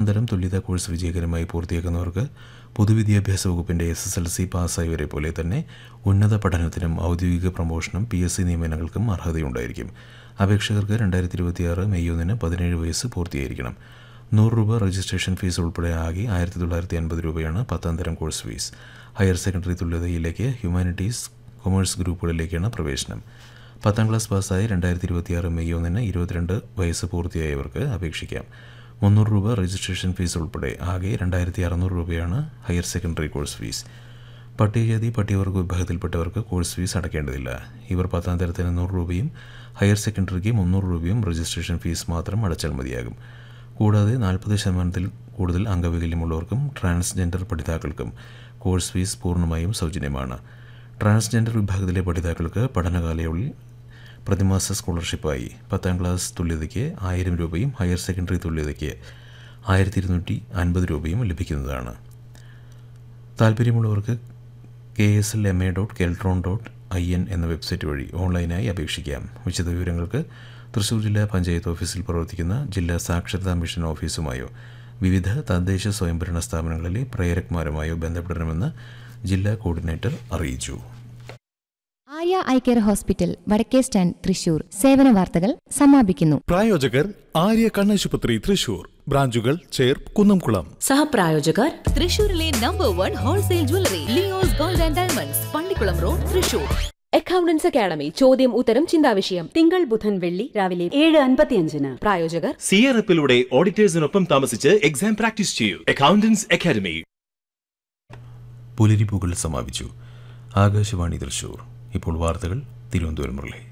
തരം തുല്യതാ കോഴ്സ് വിജയകരമായി പൂർത്തിയാക്കുന്നവർക്ക് പൊതുവിദ്യാഭ്യാസ വകുപ്പിൻ്റെ എസ് എസ് എൽ സി പാസ്സായവരെ പോലെ തന്നെ ഉന്നത പഠനത്തിനും ഔദ്യോഗിക പ്രമോഷനും പി എസ് സി നിയമനങ്ങൾക്കും അർഹതയുണ്ടായിരിക്കും അപേക്ഷകർക്ക് രണ്ടായിരത്തി ഇരുപത്തിയാറ് മെയ് ഒന്നിന് പതിനേഴ് വയസ്സ് പൂർത്തിയായിരിക്കണം നൂറ് രൂപ രജിസ്ട്രേഷൻ ഫീസ് ഉൾപ്പെടെ ആകെ ആയിരത്തി തൊള്ളായിരത്തി അൻപത് രൂപയാണ് പത്താം തരം കോഴ്സ് ഫീസ് ഹയർ സെക്കൻഡറി തുല്യതയിലേക്ക് ഹ്യൂമാനിറ്റീസ് കൊമേഴ്സ് ഗ്രൂപ്പുകളിലേക്കാണ് പ്രവേശനം പത്താം ക്ലാസ് പാസ്സായി രണ്ടായിരത്തി ഇരുപത്തിയാറ് മെയ് ഒന്നിന് ഇരുപത്തിരണ്ട് വയസ്സ് പൂർത്തിയായവർക്ക് അപേക്ഷിക്കാം മുന്നൂറ് രൂപ രജിസ്ട്രേഷൻ ഫീസ് ഉൾപ്പെടെ ആകെ രണ്ടായിരത്തി അറുന്നൂറ് രൂപയാണ് ഹയർ സെക്കൻഡറി കോഴ്സ് ഫീസ് പട്ടികജാതി പട്ടികവർഗ വിഭാഗത്തിൽപ്പെട്ടവർക്ക് കോഴ്സ് ഫീസ് അടയ്ക്കേണ്ടതില്ല ഇവർ പത്താം തരത്തിന് നൂറ് രൂപയും ഹയർ സെക്കൻഡറിക്ക് മുന്നൂറ് രൂപയും രജിസ്ട്രേഷൻ ഫീസ് മാത്രം അടച്ചാൽ മതിയാകും കൂടാതെ നാൽപ്പത് ശതമാനത്തിൽ കൂടുതൽ അംഗവൈകല്യമുള്ളവർക്കും ട്രാൻസ്ജെൻഡർ പഠിതാക്കൾക്കും കോഴ്സ് ഫീസ് പൂർണ്ണമായും സൗജന്യമാണ് ട്രാൻസ്ജെൻഡർ വിഭാഗത്തിലെ പഠിതാക്കൾക്ക് പഠനകാലയളവിൽ പ്രതിമാസ സ്കോളർഷിപ്പായി പത്താം ക്ലാസ് തുല്യതയ്ക്ക് ആയിരം രൂപയും ഹയർ സെക്കൻഡറി തുല്യതയ്ക്ക് ആയിരത്തി ഇരുന്നൂറ്റി അൻപത് രൂപയും ലഭിക്കുന്നതാണ് താല്പര്യമുള്ളവർക്ക് K S L M A dot Keltron dot I N എന്ന വെബ്സൈറ്റ് വഴി ഓൺലൈനായി അപേക്ഷിക്കാം വിശദവിവരങ്ങൾക്ക് തൃശൂർ ജില്ലാ പഞ്ചായത്ത് ഓഫീസിൽ പ്രവർത്തിക്കുന്ന ജില്ലാ സാക്ഷരതാ മിഷൻ ഓഫീസുമായോ വിവിധ തദ്ദേശ സ്വയംഭരണ സ്ഥാപനങ്ങളിലെ പ്രേരക്മാരുമായോ ബന്ധപ്പെടണമെന്ന് ജില്ലാ കോർഡിനേറ്റർ അറിയിച്ചു ആര്യ ഐ കെയർ ഹോസ്പിറ്റൽ വടക്കേ സ്റ്റാൻഡ് തൃശൂർ സേവന വാർത്തകൾ സമാപിക്കുന്നു പ്രായോജകർ ആര്യ കണ്ണാശുപത്രി തൃശൂർ ബ്രാഞ്ചുകൾ ചേർ കുന്നംകുളം സഹപ്രായോജകർ തൃശൂരിലെ number one wholesale jewellery Leo's gold and diamonds Pallikulam road Thrissur accountants academy ചോദ്യം ഉത്തരം ചിന്താവിഷയം തിങ്കൾ ബുധൻ വെള്ളി രാവിലെ ഏഴ് അൻപത്തിയഞ്ചിന് പ്രായോജകർ സി ആർ എഫിലൂടെ ഓഡിറ്റേഴ്സിനൊപ്പം താമസിച്ച് എക്സാം പ്രാക്ടീസ് ചെയ്യൂ അക്കൗണ്ടൻസ് അക്കാദമി പുലരിപ്പൂകൾ സമാപിച്ചു ആകാശവാണി തൃശൂർ ഇപ്പോൾ വാർത്തകൾ തിരുവനന്തപുരം മുരളി